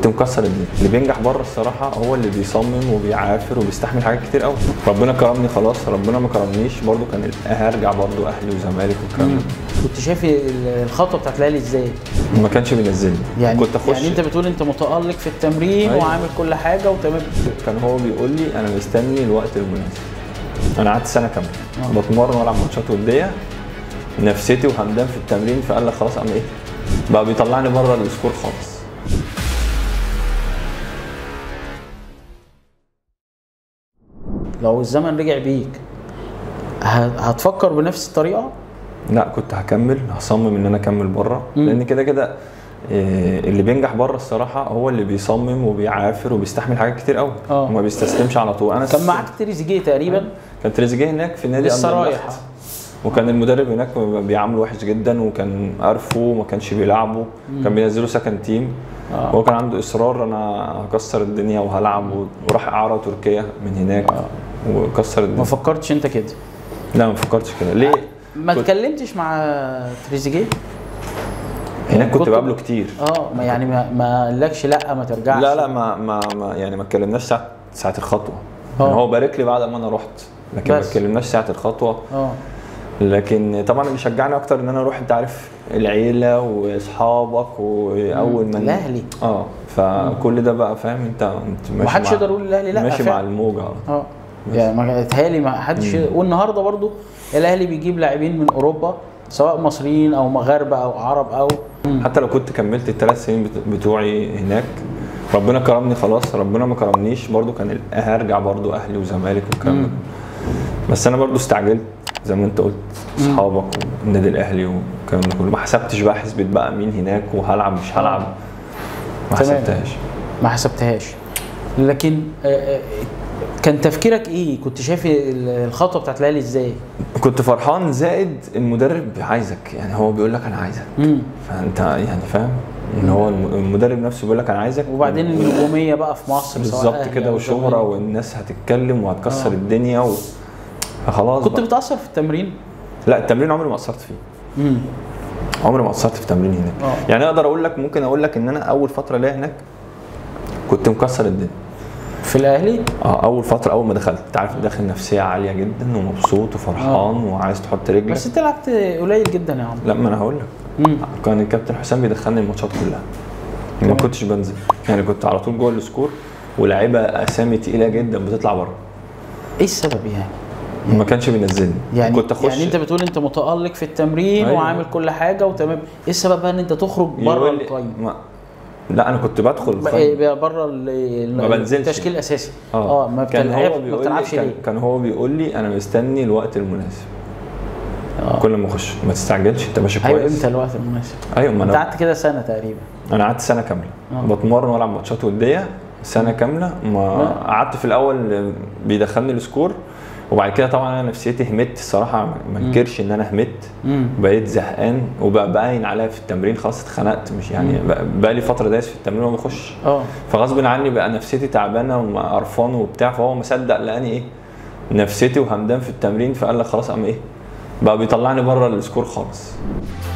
كنت مكسر الدنيا اللي بينجح بره الصراحه هو اللي بيصمم وبيعافر وبيستحمل حاجات كتير قوي ربنا كرمني خلاص ربنا ما كرمنيش برضو كان هرجع برضو اهلي وزمالك والكلام ده كنت شايف ال- الخطوه بتاعت الاهلي ازاي؟ ما كانش بينزلني يعني كنت اخش يعني انت بتقول انت متالق في التمرين أيوة. وعامل كل حاجه وتمام كان هو بيقول لي انا مستني الوقت المناسب انا قعدت سنه كامله آه. بتمرن والعب ماتشات وديه نفسيتي وهمدان في التمرين فقال لك خلاص اعمل ايه بقى بيطلعني بره السكور خالص لو الزمن رجع بيك ه- هتفكر بنفس الطريقه؟ لا كنت هكمل هصمم ان انا اكمل بره مم. لان كده كده إيه، اللي بينجح بره الصراحه هو اللي بيصمم وبيعافر وبيستحمل حاجات كتير قوي آه. وما بيستسلمش على طول انا كان معاك تريزيجيه تقريبا كان تريزيجيه هناك في نادي لسه أندرلخت. رايح وكان المدرب هناك بيعامله وحش جدا وكان عارفه وما كانش بيلعبه كان بينزله سكند تيم آه. هو كان عنده اصرار انا هكسر الدنيا وهلعب وراح اعاره تركيا من هناك وكسر ما الدنيا فكرتش انت كده لا ما فكرتش كده ليه ما كنت- اتكلمتش مع تريزيجيه هناك كنت كنت- بقابله كتير اه ما يعني ما ما قالكش لا ما ترجعش لا لا ما ما, ما يعني ما اتكلمناش ساعه ساعه الخطوه آه. يعني هو بارك لي بعد ما انا رحت لكن ما بس. اتكلمناش ساعه الخطوه اه لكن طبعا اللي شجعني اكتر ان انا اروح انت عارف العيله واصحابك واول ما الأهلي. اه فكل ده بقى فاهم انت انت ماشي محدش مع- يقدر يقول الاهلي لا ماشي مع فعلا. الموجه اه يعني ما اتهيألي ما حدش والنهارده برضو الاهلي بيجيب لاعبين من اوروبا سواء مصريين او مغاربه او عرب او حتى لو كنت كملت الثلاث سنين بت- بتوعي هناك ربنا كرمني خلاص ربنا ما كرمنيش برضو كان ال- هرجع برضو اهلي وزمالك والكلام ده بس انا برضو استعجلت زي ما انت قلت اصحابك والنادي الاهلي والكلام ده كله ما حسبتش بقى حسبة بقى مين هناك وهلعب مش هلعب ما تمام. حسبتهاش ما حسبتهاش لكن آه، آه، كان تفكيرك ايه كنت شايف ال- الخطوه بتاعت الاهلي ازاي كنت فرحان زائد المدرب عايزك يعني هو بيقول لك انا عايزك مم. فانت يعني فاهم ان هو الم- المدرب نفسه بيقول لك انا عايزك وبعدين النجوميه بقى في مصر سواء بالظبط أهلي كده أو وشهرة زمالك. والناس هتتكلم وهتكسر آه. الدنيا و... فخلاص كنت بقى. بتاثر في التمرين لا التمرين عمري ما قصرت فيه امم عمري ما قصرت في التمرين هناك آه. يعني اقدر اقول لك ممكن اقول لك ان انا اول فتره ليا هناك كنت مكسر الدنيا في الاهلي اه اول فتره اول ما دخلت انت عارف داخل نفسيه عاليه جدا ومبسوط وفرحان وعايز تحط رجلك بس انت لعبت قليل جدا يا عم لا ما انا هقول لك مم. كان الكابتن حسام بيدخلني الماتشات كلها ما تمام. كنتش بنزل يعني كنت على طول جوه السكور ولاعيبه اسامي تقيله جدا بتطلع بره ايه السبب يعني؟ ما كانش بينزلني يعني كنت اخش يعني انت بتقول انت متالق في التمرين أيوة. وعامل كل حاجه وتمام ايه السبب بقى ان انت تخرج بره يقول لي- القايمه ما... لا انا كنت بدخل القايمة. بره ما بنزلش. التشكيل الاساسي اه ما كان بتلعب هو ما بيقول لي بتلعبش كان, ليه؟ كان هو بيقول لي انا مستني الوقت المناسب آه. كل ما اخش ما تستعجلش انت ماشي ايوه كويس امتى الوقت المناسب؟ ايوه ما انت انا قعدت كده سنه تقريبا انا قعدت سنه كامله آه. بتمرن والعب ماتشات وديه سنه كامله ما لا. قعدت في الاول بيدخلني السكور وبعد كده طبعا انا نفسيتي همت الصراحه ما انكرش ان انا همت امم بقيت زهقان وبقى باين عليا في التمرين خلاص اتخنقت مش يعني بقى, بقى لي فتره دايس في التمرين وما بخش اه فغصب عني بقى نفسيتي تعبانه وقرفان وبتاع فهو مصدق لقاني ايه نفسيتي وهمدان في التمرين فقال لك خلاص اعمل ايه بقى بيطلعني بره السكور خالص